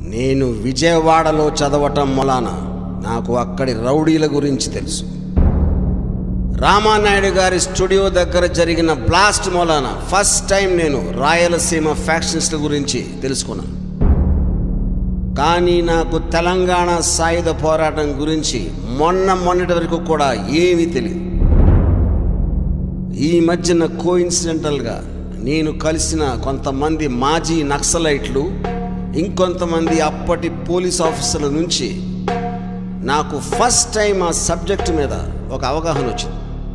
నేను విజయవాడలో చదవటం మొలాన నాకు అక్కడి రౌడీల గురించి తెలుసు రామానాయుడు గారి స్టూడియో దగ్గర జరిగిన బ్లాస్ట్ మూలాన ఫస్ట్ టైం నేను రాయలసీమ ఫ్యాక్షన్స్ల గురించి తెలుసుకున్నాను కానీ నాకు తెలంగాణ సాయుధ పోరాటం గురించి మొన్న మొన్నటి వరకు కూడా ఏమీ తెలియదు ఈ మధ్యన కోయిన్సిడెంటల్గా నేను కలిసిన కొంతమంది మాజీ నక్సలైట్లు ఇంకొంతమంది అప్పటి పోలీస్ ఆఫీసర్ల నుంచి నాకు ఫస్ట్ టైం ఆ సబ్జెక్ట్ మీద ఒక అవగాహన వచ్చింది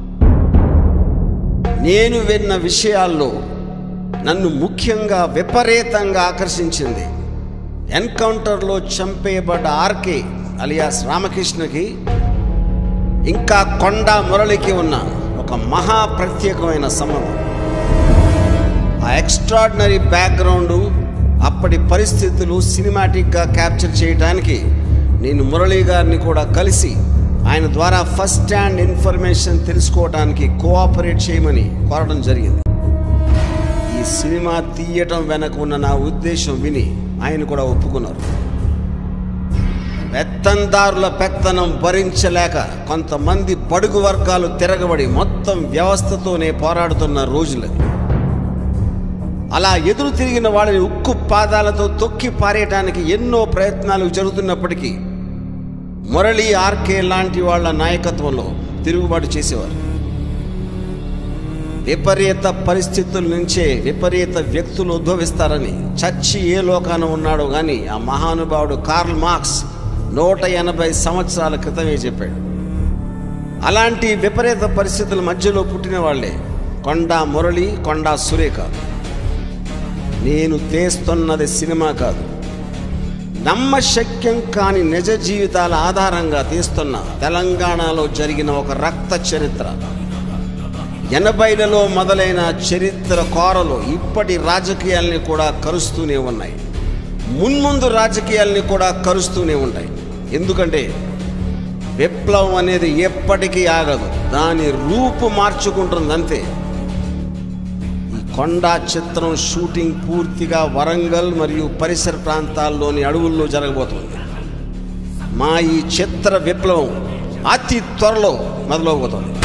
నేను విన్న విషయాల్లో నన్ను ముఖ్యంగా విపరీతంగా ఆకర్షించింది ఎన్కౌంటర్లో చంపేయబడ్డ ఆర్కే అలియాస్ రామకృష్ణకి ఇంకా కొండ మురళికి ఉన్న ఒక మహా ప్రత్యేకమైన సంబంధం ఆ ఎక్స్ట్రాడినరీ బ్యాక్గ్రౌండు అప్పటి పరిస్థితులు సినిమాటిక్గా క్యాప్చర్ చేయడానికి నేను మురళీ గారిని కూడా కలిసి ఆయన ద్వారా ఫస్ట్ హ్యాండ్ ఇన్ఫర్మేషన్ తెలుసుకోవడానికి కోఆపరేట్ చేయమని కోరడం జరిగింది ఈ సినిమా తీయటం వెనక ఉన్న నా ఉద్దేశం విని ఆయన కూడా ఒప్పుకున్నారు పెత్తందారుల పెత్తనం భరించలేక కొంతమంది బడుగు వర్గాలు తిరగబడి మొత్తం వ్యవస్థతోనే పోరాడుతున్న రోజులది అలా ఎదురు తిరిగిన వాళ్ళని ఉక్కు పాదాలతో తొక్కి పారేయటానికి ఎన్నో ప్రయత్నాలు జరుగుతున్నప్పటికీ మురళి ఆర్కే లాంటి వాళ్ళ నాయకత్వంలో తిరుగుబాటు చేసేవారు విపరీత పరిస్థితుల నుంచే విపరీత వ్యక్తులు ఉద్భవిస్తారని చచ్చి ఏ లోకాన ఉన్నాడో కానీ ఆ మహానుభావుడు కార్ల్ మార్క్స్ నూట ఎనభై సంవత్సరాల క్రితమే చెప్పాడు అలాంటి విపరీత పరిస్థితుల మధ్యలో పుట్టిన వాళ్ళే కొండా మురళి కొండా సురేఖ నేను తీస్తున్నది సినిమా కాదు నమ్మశక్యం కాని నిజ జీవితాల ఆధారంగా తీస్తున్న తెలంగాణలో జరిగిన ఒక రక్త చరిత్ర ఎనభైలలో మొదలైన చరిత్ర కోరలు ఇప్పటి రాజకీయాల్ని కూడా కరుస్తూనే ఉన్నాయి మున్ముందు రాజకీయాల్ని కూడా కరుస్తూనే ఉంటాయి ఎందుకంటే విప్లవం అనేది ఎప్పటికీ ఆగదు దాని రూపు మార్చుకుంటుంది అంతే ఈ కొండా చిత్రం షూటింగ్ పూర్తిగా వరంగల్ మరియు పరిసర ప్రాంతాల్లోని అడవుల్లో జరగబోతుంది మా ఈ చిత్ర విప్లవం అతి త్వరలో మొదలవబోతుంది